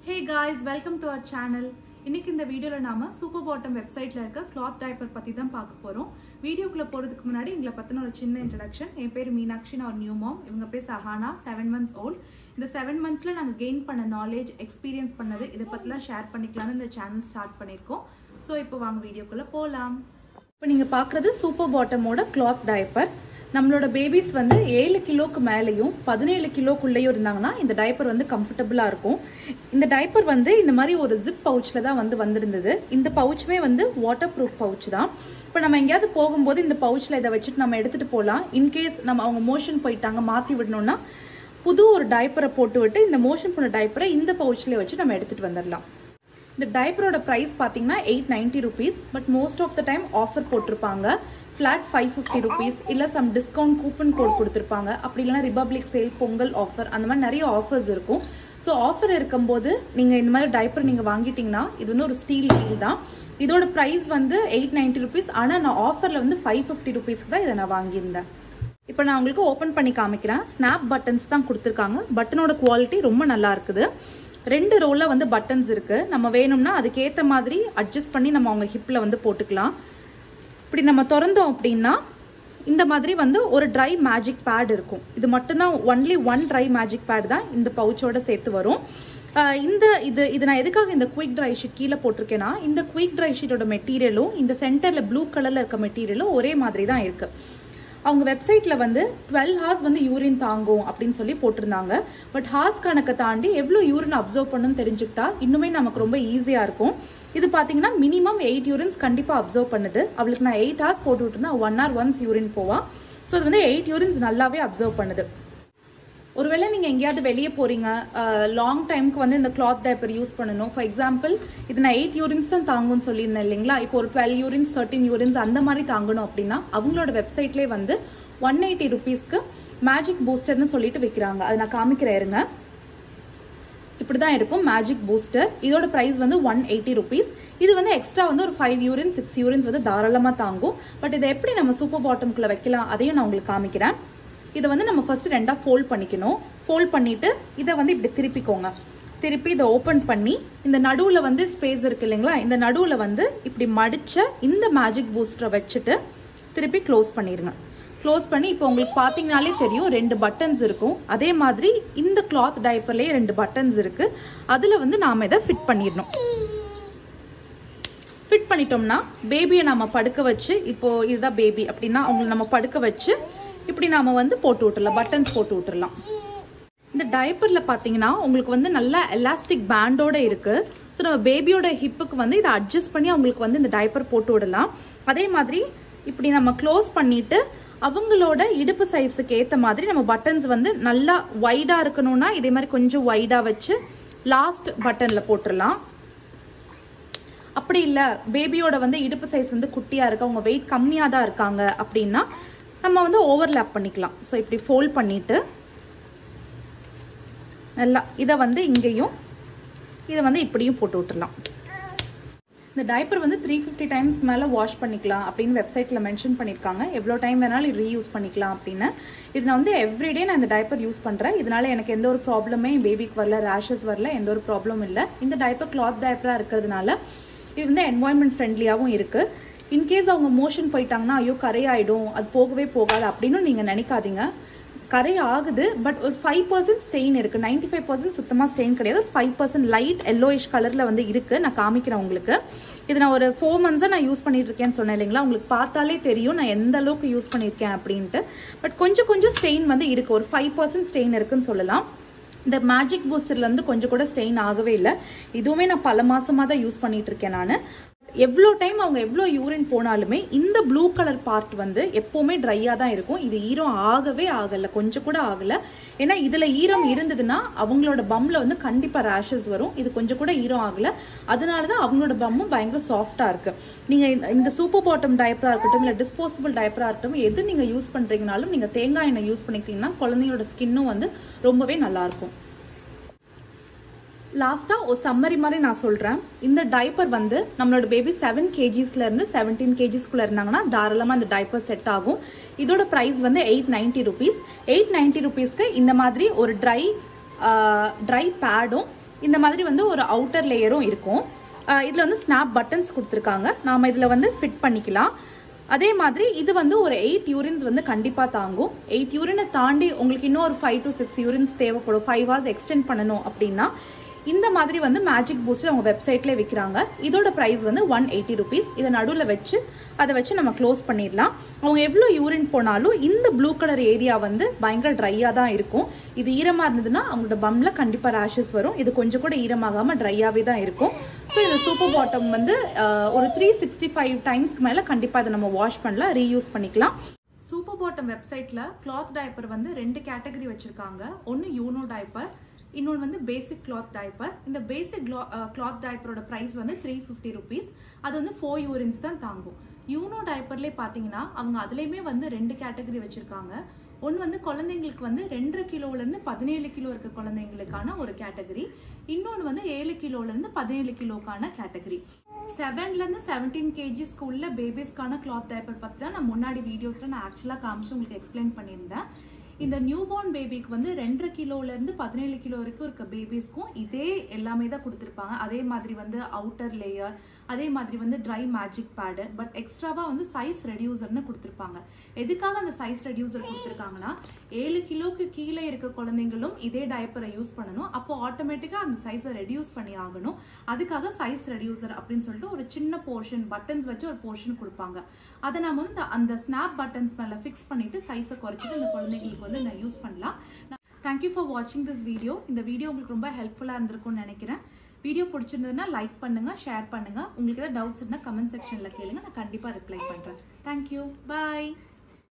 hey guys welcome to our channel இன்னைக்கு இந்த வீடியோவில் நாம சூப்பர் பாட்டம் வெப்சைட்ல இருக்க கிளாத் டைப்பர் பத்தி தான் பார்க்க போறோம் வீடியோக்குள்ள போறதுக்கு முன்னாடி எங்களை பத்தின ஒரு சின்ன இன்ட்ரடக்ஷன் என் பேர் மீனாட்சி நான் ஒரு நியூ மாம் இவங்க பேர் சஹானா செவன் மந்த்ஸ் ஓல்ட் இந்த செவன் மந்த்ஸ்ல நாங்க கெயின் பண்ண நாலேஜ் எக்ஸ்பீரியன்ஸ் பண்ணது இதை பத்திலாம் ஷேர் பண்ணிக்கலாம்னு இந்த சேனல் ஸ்டார்ட் பண்ணியிருக்கோம் ஸோ இப்போ வாங்க வீடியோக்குள்ள போகலாம் இப்போ நீங்க பார்க்குறது சூப்பர் பாட்டமோட கிளாத் டைப்பர் நம்மளோட பேபிஸ் வந்து ஏழு கிலோக்கு மேலேயும் பதினேழு கிலோக்குள்ளேயும் இருந்தாங்கன்னா இந்த டைப்பர் வந்து கம்ஃபர்டபுளாக இருக்கும் இந்த டைப்பர் வந்து இந்த மாதிரி ஒரு ஜிப் பவுச்சில் தான் வந்து வந்திருந்தது இந்த பவுச்சுமே வந்து வாட்டர் ப்ரூஃப் பவுச் தான் இப்போ நம்ம எங்கேயாவது போகும்போது இந்த பவுச்சில் இதை வச்சுட்டு நம்ம எடுத்துகிட்டு போகலாம் இன்கேஸ் நம்ம அவங்க மோஷன் போயிட்டாங்க மாற்றி விடணும்னா புது ஒரு டைப்பரை போட்டு விட்டு இந்த மோஷன் பண்ண டைப்பரை இந்த பவுச்சில் வச்சு நம்ம எடுத்துகிட்டு வந்துடலாம் இந்த டைப்பரோட ப்ரைஸ் பார்த்தீங்கன்னா eight ninety rupees but most of the time offer போட்டிருப்பாங்க ஃப்ளாட் ஃபைவ் ஃபிஃப்டி ருபீஸ் இல்லை சம் டிஸ்கவுண்ட் கூப்பன் கோட் கொடுத்துருப்பாங்க அப்படி இல்லைனா ரிபப்ளிக் சேல் பொங்கல் ஆஃபர் அந்த மாதிரி நிறைய ஆஃபர்ஸ் இருக்கும் ஸோ ஆஃபர் இருக்கும்போது நீங்கள் இந்த மாதிரி டைப்பர் நீங்கள் வாங்கிட்டீங்கன்னா இது வந்து ஒரு ஸ்டீல் டீல் தான் இதோட ப்ரைஸ் வந்து எயிட் நைன்டி ருபீஸ் ஆனால் நான் ஆஃபரில் வந்து ஃபைவ் ஃபிஃப்டி ருபீஸ்க்கு தான் இதை நான் வாங்கியிருந்தேன் இப்போ நான் உங்களுக்கு ஓப்பன் பண்ணி காமிக்கிறேன் ஸ்னாப் பட்டன்ஸ் தான் கொடுத்துருக்காங்க பட்டனோட குவாலிட்டி ரொம்ப நல்லா இருக்குது ரெண்டு ரோல வந்து பட்டன்ஸ் இருக்கு நம்ம வேணும்னா அதுக்கேற்ற மாதிரி அட்ஜஸ்ட் பண்ணி நம்ம அவங்க ஹிப்ல வந்து போட்டுக்கலாம் இப்படி நம்ம திறந்தோம் அப்படின்னா இந்த மாதிரி வந்து ஒரு ட்ரை மேஜிக் பேட் இருக்கும் இது மட்டும்தான் only one dry magic pad தான் இந்த பவுச்சோட சேர்த்து வரும் இந்த இது இது நான் எதுக்காக இந்த குயிக் ட்ரை ஷீட் கீழே போட்டிருக்கேன்னா இந்த குயிக் ட்ரை ஷீட்டோட மெட்டீரியலும் இந்த சென்டர்ல ப்ளூ கலர்ல இருக்க மெட்டீரியலும் ஒரே மாதிரி தான் இருக்கு அவங்க வெப்சைட்ல வந்து டுவெல் ஹார்ஸ் வந்து யூரின் தாங்கும் அப்படின்னு சொல்லி போட்டிருந்தாங்க பட் ஹார்ஸ் கணக்கை தாண்டி எவ்வளோ யூரின் அப்சர்வ் பண்ணணும்னு தெரிஞ்சுக்கிட்டா இன்னுமே நமக்கு ரொம்ப ஈஸியா இருக்கும் இது பாத்தீங்கன்னா மினிமம் எயிட் யூரின்ஸ் கண்டிப்பா அப்சர்வ் பண்ணுது அவளுக்கு நான் எயிட் ஹார்ஸ் போட்டு விட்டுருந்தா ஒன் ஹவர் ஒன்ஸ் யூரின் போவா ஸோ அது வந்து எயிட் யூரின்ஸ் நல்லாவே அப்சர்வ் பண்ணுது ஒருவேளை நீங்க எங்கேயாவது வெளியே போறீங்க லாங் டைம்க்கு வந்து இந்த கிளாத் டைப்பர் யூஸ் பண்ணணும் ஃபார் எக்ஸாம்பிள் இது நான் எயிட் யூரின்ஸ் தான் தாங்கும்னு சொல்லியிருந்தேன் இல்லைங்களா இப்போ ஒரு டுவெல் யூரின்ஸ் தேர்ட்டின் யூரின்ஸ் அந்த மாதிரி தாங்கணும் அப்படின்னா அவங்களோட வெப்சைட்லேயே வந்து ஒன் எயிட்டி ருபீஸ்க்கு மேஜிக் பூஸ்டர்னு சொல்லிட்டு விற்கிறாங்க அதை நான் காமிக்கிறேன் இருங்க இப்படிதான் இருக்கும் மேஜிக் பூஸ்டர் இதோட பிரைஸ் வந்து ஒன் எயிட்டி ருபீஸ் இது வந்து எக்ஸ்ட்ரா வந்து ஒரு ஃபைவ் யூரின் சிக்ஸ் யூரின்ஸ் வந்து தாராளமா தாங்கும் பட் இதை எப்படி நம்ம சூப்பர் பாட்டம்குள்ள வைக்கலாம் அதையும் நான் உங்களுக்கு காமிக்கிறேன் இதை வந்து நம்ம ஃபர்ஸ்ட் ரெண்டா ஃபோல்ட் பண்ணிக்கணும் ஃபோல்ட் பண்ணிட்டு இதை வந்து இப்படி திருப்பிக்கோங்க திருப்பி இதை ஓப்பன் பண்ணி இந்த நடுவுல வந்து ஸ்பேஸ் இருக்கு இல்லைங்களா இந்த நடுவுல வந்து இப்படி மடிச்ச இந்த மேஜிக் பூஸ்டரை வச்சுட்டு திருப்பி க்ளோஸ் பண்ணிருங்க க்ளோஸ் பண்ணி இப்போ உங்களுக்கு பார்த்தீங்கனாலே தெரியும் ரெண்டு பட்டன்ஸ் இருக்கும் அதே மாதிரி இந்த கிளாத் டைப்பர்லேயே ரெண்டு பட்டன்ஸ் இருக்கு அதில் வந்து நாம் இதை ஃபிட் பண்ணிடணும் ஃபிட் பண்ணிட்டோம்னா பேபியை நம்ம படுக்க வச்சு இப்போ இதுதான் பேபி அப்படின்னா அவங்களை நம்ம படுக்க வச்சு இப்படி நாம வந்து போட்டு விட்டுறலாம் பட்டன்ஸ் போட்டு விட்டுறலாம் இந்த டைப்பர்ல பாத்தீங்கன்னா உங்களுக்கு வந்து நல்ல எலாஸ்டிக் பேண்டோட இருக்கு ஸோ நம்ம பேபியோட ஹிப்புக்கு வந்து இதை அட்ஜஸ்ட் பண்ணி அவங்களுக்கு வந்து இந்த டைப்பர் போட்டு விடலாம் அதே மாதிரி இப்படி நம்ம க்ளோஸ் பண்ணிட்டு அவங்களோட இடுப்பு சைஸுக்கு ஏத்த மாதிரி நம்ம பட்டன்ஸ் வந்து நல்லா வைடா இருக்கணும்னா இதே மாதிரி கொஞ்சம் வைடா வச்சு லாஸ்ட் பட்டன்ல போட்டுடலாம் அப்படி இல்ல பேபியோட வந்து இடுப்பு சைஸ் வந்து குட்டியா இருக்கு அவங்க வெயிட் கம்மியா தான் இருக்காங்க அப்படின்னா நம்ம வந்து ஓவர்லேப் பண்ணிக்கலாம் ஸோ இப்படி ஃபோல்ட் பண்ணிட்டு நல்லா இதை வந்து இங்கேயும் இதை வந்து இப்படியும் போட்டு விட்டுடலாம் இந்த டைப்பர் வந்து த்ரீ ஃபிஃப்டி டைம்ஸ் மேலே வாஷ் பண்ணிக்கலாம் அப்படின்னு வெப்சைட்டில் மென்ஷன் பண்ணியிருக்காங்க எவ்வளோ டைம் வேணாலும் ரீயூஸ் பண்ணிக்கலாம் அப்படின்னு இது நான் வந்து எவ்ரிடே நான் இந்த டைப்பர் யூஸ் பண்ணுறேன் இதனால எனக்கு எந்த ஒரு ப்ராப்ளமே பேபிக்கு வரல ரேஷஸ் வரல எந்த ஒரு ப்ராப்ளம் இல்லை இந்த டைப்பர் கிளாத் டைப்பராக இருக்கிறதுனால இது வந்து என்வாயன்மெண்ட் ஃப்ரெண்ட்லியாகவும் இருக்குது இன்கேஸ் அவங்க மோஷன் போயிட்டாங்கன்னா ஐயோ கரையாயிடும் அது போகவே போகாது அப்படின்னு நீங்க நினைக்காதீங்க கரை ஆகுது பட் ஒரு ஃபைவ் பர்சன்ட் ஸ்டெயின் இருக்கு நைன்டி ஃபைவ் பர்சன்ட் சுத்தமா ஸ்டெயின் கிடையாது ஒரு ஃபைவ் பர்சன்ட் லைட் எல்லோயிஷ் கலர்ல வந்து இருக்கு நான் காமிக்கிறேன் உங்களுக்கு இது நான் ஒரு ஃபோர் மந்த்ஸா நான் யூஸ் பண்ணிட்டு இருக்கேன்னு சொன்னேன் இல்லைங்களா உங்களுக்கு பார்த்தாலே தெரியும் நான் எந்த அளவுக்கு யூஸ் பண்ணியிருக்கேன் அப்படின்ட்டு பட் கொஞ்சம் கொஞ்சம் ஸ்டெயின் வந்து இருக்கு ஒரு ஃபைவ் பர்சன்ட் ஸ்டெயின் இருக்குன்னு சொல்லலாம் இந்த மேஜிக் பூஸ்டர்ல இருந்து கொஞ்சம் கூட ஸ்டெயின் ஆகவே இல்லை இதுவுமே நான் பல மாசமா தான் யூஸ் பண்ணிட்டு இருக்கேன் நான் எவ்வளோ டைம் அவங்க எவ்வளோ யூரின் போனாலுமே இந்த ப்ளூ கலர் பார்ட் வந்து எப்போவுமே ட்ரையாக தான் இருக்கும் இது ஈரம் ஆகவே ஆகலை கொஞ்சம் கூட ஆகலை ஏன்னா இதில் ஈரம் இருந்ததுன்னா அவங்களோட பம்மில் வந்து கண்டிப்பாக ரேஷஸ் வரும் இது கொஞ்சம் கூட ஈரம் ஆகலை அதனால தான் அவங்களோட பம்மும் பயங்கர சாஃப்டாக இருக்கு நீங்கள் இந்த சூப்பர் பாட்டம் டயப்பராக இருக்கட்டும் இல்லை டிஸ்போசபிள் டயப்பராக இருக்கட்டும் எது நீங்கள் யூஸ் பண்ணுறீங்கனாலும் நீங்கள் தேங்காய் எண்ணெய் யூஸ் பண்ணிக்கிட்டீங்கன்னா குழந்தைங்களோட ஸ்கின்னும் வந்து ரொம்பவே நல்லாயிருக்கும் லாஸ்டா ஒரு சம்மரி மாதிரி நான் சொல்றேன் இந்த டைப்பர் வந்து நம்மளோட பேபி செவன் கேஜிஸ்ல இருந்து செவன்டீன் கேஜிஸ்குள்ள இருந்தாங்கன்னா தாராளமா இந்த டைப்பர் செட் ஆகும் இதோட பிரைஸ் வந்து eight ninety rupees eight ninety ருபீஸ்க்கு இந்த மாதிரி ஒரு ட்ரை ட்ரை பேடும் இந்த மாதிரி வந்து ஒரு அவுட்டர் லேயரும் இருக்கும் அஹ் இதுல வந்து ஸ்னாப் பட்டன்ஸ் கொடுத்துருக்காங்க நாம இதுல வந்து ஃபிட் பண்ணிக்கலாம் அதே மாதிரி இது வந்து ஒரு எயிட் யூரின்ஸ் வந்து கண்டிப்பா தாங்கும் எயிட் யூரினை தாண்டி உங்களுக்கு இன்னும் ஒரு ஃபைவ் டு சிக்ஸ் யூரின்ஸ் தேவைப்படும் ஃபைவ் ஹவர்ஸ் எக்ஸ்டெண்ட் பண்ணணும் அப்படின்னா இந்த மாதிரி வந்து மேஜிக் பூஸ்டர் அவங்க வெப்சைட்ல விற்கிறாங்க இதோட பிரைஸ் வந்து ஒன் எயிட்டி ருபீஸ் இதை நடுவில் வச்சு அதை வச்சு நம்ம க்ளோஸ் பண்ணிடலாம் அவங்க எவ்வளோ யூரின் போனாலும் இந்த ப்ளூ கலர் ஏரியா வந்து பயங்கர ட்ரையாக தான் இருக்கும் இது ஈரமாக இருந்ததுன்னா அவங்களோட பம்ல கண்டிப்பாக ரேஷஸ் வரும் இது கொஞ்சம் கூட ஈரமாகாமல் ட்ரையாகவே தான் இருக்கும் ஸோ இந்த சூப்பர் பாட்டம் வந்து அஹ், ஒரு த்ரீ சிக்ஸ்டி ஃபைவ் டைம்ஸ்க்கு மேலே கண்டிப்பாக அதை நம்ம வாஷ் பண்ணலாம் ரீயூஸ் பண்ணிக்கலாம் சூப்பர் பாட்டம் வெப்சைட்ல கிளாத் டைப்பர் வந்து ரெண்டு கேட்டகரி வச்சிருக்காங்க ஒன்னு யூனோ டைப்பர் இன்னொன்று வந்து பேசிக் கிளாத் டைப்பர் இந்த பேசிக் கிளாத் டைப்பரோட பிரைஸ் வந்து த்ரீ ஃபிஃப்டி ருபீஸ் அது வந்து ஃபோர் யூரின்ஸ் தான் தாங்கும் யூனோ டைப்பர்லேயே பார்த்தீங்கன்னா அவங்க அதுலேயுமே வந்து ரெண்டு கேட்டகரி வச்சிருக்காங்க ஒன்று வந்து குழந்தைங்களுக்கு வந்து ரெண்டரை கிலோலேருந்து பதினேழு கிலோ இருக்க குழந்தைங்களுக்கான ஒரு கேட்டகரி இன்னொன்று வந்து ஏழு கிலோலேருந்து பதினேழு கிலோக்கான கேட்டகரி செவன்லேருந்து செவன்டீன் கேஜிஸ்க்கு உள்ள பேபிஸ்க்கான கிளாத் டைப்பர் பற்றி தான் நான் முன்னாடி வீடியோஸில் நான் ஆக்சுவலாக காமிச்சு உங்களுக்கு எக்ஸ்பிளைன் பண்ணியிருந்தேன் இந்த நியூ பார்ன் பேபிக்கு வந்து ரெண்டரை கிலோலேருந்து பதினேழு கிலோ வரைக்கும் இருக்க பேபிஸ்க்கும் இதே எல்லாமே தான் கொடுத்துருப்பாங்க அதே மாதிரி வந்து அவுட்டர் லேயர் அதே மாதிரி வந்து ட்ரை மேஜிக் பேடு பட் எக்ஸ்ட்ராவா வந்து சைஸ் ரெடியூசர்னு கொடுத்துருப்பாங்க எதுக்காக அந்த சைஸ் ரெடியூசர் கொடுத்துருக்காங்கன்னா ஏழு கிலோக்கு கீழே இருக்க குழந்தைங்களும் இதே டயப்பரை யூஸ் பண்ணணும் அப்போ ஆட்டோமேட்டிக்காக அந்த சைஸை ரெடியூஸ் பண்ணி ஆகணும் அதுக்காக சைஸ் ரெடியூசர் அப்படின்னு சொல்லிட்டு ஒரு சின்ன போர்ஷன் பட்டன்ஸ் வச்சு ஒரு போர்ஷன் கொடுப்பாங்க அதை நம்ம வந்து அந்த- அந்த ஸ்னாப் பட்டன்ஸ் மேலே ஃபிக்ஸ் பண்ணிட்டு சைஸை குறைச்சிட்டு அந்த குழந்தைங்களுக்கு வந்து நான் யூஸ் பண்ணலாம் தேங்க்யூ ஃபார் வாட்சிங் திஸ் வீடியோ இந்த வீடியோ உங்களுக்கு ரொம்ப ஹெல்ப்ஃபுல்லாக இருந்திருக்கும்னு நினைக்கிறேன் வீடியோ பிடிச்சிருந்ததுன்னா லைக் பண்ணுங்க ஷேர் பண்ணுங்க உங்களுக்கு ஏதாவது டவுட்ஸ் இருந்தால் கமெண்ட் செக்ஷனில் கேளுங்க நான் கண்டிப்பாக ரிப்ளை பண்ணுறேன் தேங்க்யூ பாய்